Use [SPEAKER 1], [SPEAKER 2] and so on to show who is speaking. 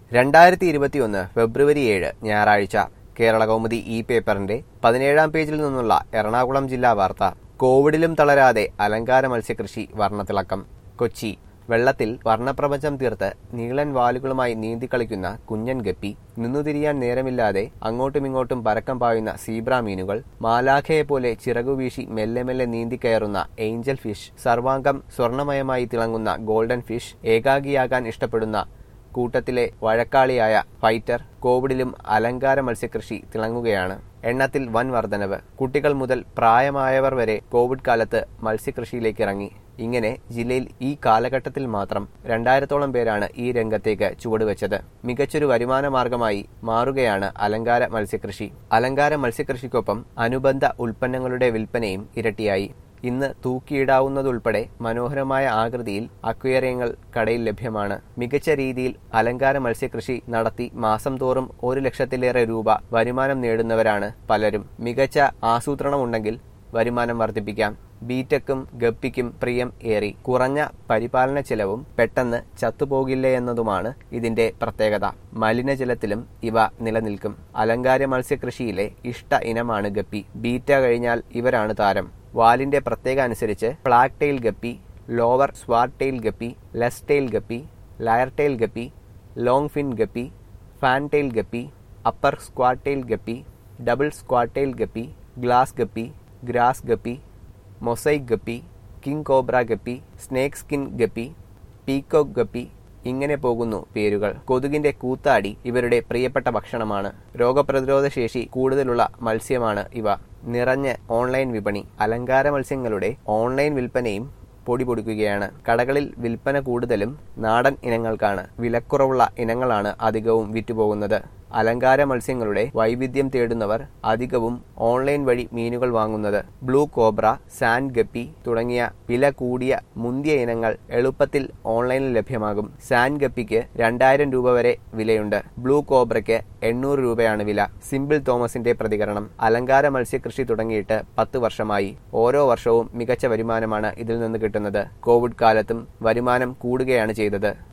[SPEAKER 1] രണ്ടായിരത്തി ഇരുപത്തിയൊന്ന് ഫെബ്രുവരി ഏഴ് ഞായറാഴ്ച കേരള കൗമുദി ഈ പേപ്പറിന്റെ പതിനേഴാം പേജിൽ നിന്നുള്ള എറണാകുളം ജില്ലാ വാർത്ത കോവിഡിലും തളരാതെ അലങ്കാര മത്സ്യകൃഷി വർണ്ണത്തിളക്കം കൊച്ചി വെള്ളത്തിൽ വർണ്ണപ്രപഞ്ചം തീർത്ത് നീളൻ വാലുകളുമായി നീന്തിക്കളിക്കുന്ന കുഞ്ഞൻ ഗപ്പി നിന്നുതിരിയാൻ നേരമില്ലാതെ അങ്ങോട്ടുമിങ്ങോട്ടും പരക്കം പായുന്ന സീബ്ര മീനുകൾ മാലാഖയെ പോലെ ചിറകുവീശി മെല്ലെ മെല്ലെ നീന്തിക്കയറുന്ന ഏഞ്ചൽ ഫിഷ് സർവാംഗം സ്വർണമയമായി തിളങ്ങുന്ന ഗോൾഡൻ ഫിഷ് ഏകാഗിയാകാൻ ഇഷ്ടപ്പെടുന്ന കൂട്ടത്തിലെ വഴക്കാളിയായ ഫൈറ്റർ കോവിഡിലും അലങ്കാര മത്സ്യകൃഷി തിളങ്ങുകയാണ് എണ്ണത്തിൽ വൻ വർധനവ് കുട്ടികൾ മുതൽ പ്രായമായവർ വരെ കോവിഡ് കാലത്ത് മത്സ്യകൃഷിയിലേക്ക് ഇറങ്ങി ഇങ്ങനെ ജില്ലയിൽ ഈ കാലഘട്ടത്തിൽ മാത്രം രണ്ടായിരത്തോളം പേരാണ് ഈ രംഗത്തേക്ക് ചുവടുവെച്ചത് മികച്ചൊരു വരുമാന മാർഗമായി മാറുകയാണ് അലങ്കാര മത്സ്യകൃഷി അലങ്കാര മത്സ്യകൃഷിക്കൊപ്പം അനുബന്ധ ഉൽപ്പന്നങ്ങളുടെ വിൽപ്പനയും ഇരട്ടിയായി ഇന്ന് തൂക്കിയിടാവുന്നതുൾപ്പെടെ മനോഹരമായ ആകൃതിയിൽ അക്വേറിയങ്ങൾ കടയിൽ ലഭ്യമാണ് മികച്ച രീതിയിൽ അലങ്കാര മത്സ്യകൃഷി നടത്തി മാസം തോറും ഒരു ലക്ഷത്തിലേറെ രൂപ വരുമാനം നേടുന്നവരാണ് പലരും മികച്ച ആസൂത്രണമുണ്ടെങ്കിൽ വരുമാനം വർദ്ധിപ്പിക്കാം ബീറ്റക്കും ഗപ്പിക്കും പ്രിയം ഏറി കുറഞ്ഞ പരിപാലന ചെലവും പെട്ടെന്ന് ചത്തുപോകില്ല എന്നതുമാണ് ഇതിന്റെ പ്രത്യേകത മലിനജലത്തിലും ഇവ നിലനിൽക്കും അലങ്കാര മത്സ്യകൃഷിയിലെ ഇഷ്ട ഇനമാണ് ഗപ്പി ബീറ്റ കഴിഞ്ഞാൽ ഇവരാണ് താരം വാലിന്റെ പ്രത്യേക അനുസരിച്ച് flag tail guppy lower sword tail guppy lace tail guppy lyre tail guppy long fin guppy fan tail guppy upper squad tail guppy double squad tail guppy glass guppy grass guppy mosaic guppy king cobra guppy snake skin guppy peacock guppy ഇങ്ങനെ പോകുന്നു പേരുകൾ കൊതുകിന്റെ കൂത്താടി ഇവരുടെ പ്രിയപ്പെട്ട ഭക്ഷണമാണ് രോഗപ്രതിരോധ ശേഷി കൂടുതലുള്ള മത്സ്യമാണ് ഇവ നിറഞ്ഞ ഓൺലൈൻ വിപണി അലങ്കാര മത്സ്യങ്ങളുടെ ഓൺലൈൻ വിൽപ്പനയും പൊടി പൊടിക്കുകയാണ് കടകളിൽ വിൽപ്പന കൂടുതലും നാടൻ ഇനങ്ങൾക്കാണ് വിലക്കുറവുള്ള ഇനങ്ങളാണ് അധികവും വിറ്റുപോകുന്നത് അലങ്കാര മത്സ്യങ്ങളുടെ വൈവിധ്യം തേടുന്നവർ അധികവും ഓൺലൈൻ വഴി മീനുകൾ വാങ്ങുന്നത് ബ്ലൂ കോബ്ര സാൻഡ് ഗപ്പി തുടങ്ങിയ വില കൂടിയ മുന്തിയ ഇനങ്ങൾ എളുപ്പത്തിൽ ഓൺലൈനിൽ ലഭ്യമാകും സാൻഡ് ഗപ്പിക്ക് രണ്ടായിരം രൂപ വരെ വിലയുണ്ട് ബ്ലൂ കോബ്രയ്ക്ക് എണ്ണൂറ് രൂപയാണ് വില സിമ്പിൾ തോമസിന്റെ പ്രതികരണം അലങ്കാര മത്സ്യകൃഷി തുടങ്ങിയിട്ട് പത്ത് വർഷമായി ഓരോ വർഷവും മികച്ച വരുമാനമാണ് ഇതിൽ നിന്ന് കിട്ടുന്നത് കോവിഡ് കാലത്തും വരുമാനം കൂടുകയാണ് ചെയ്തത്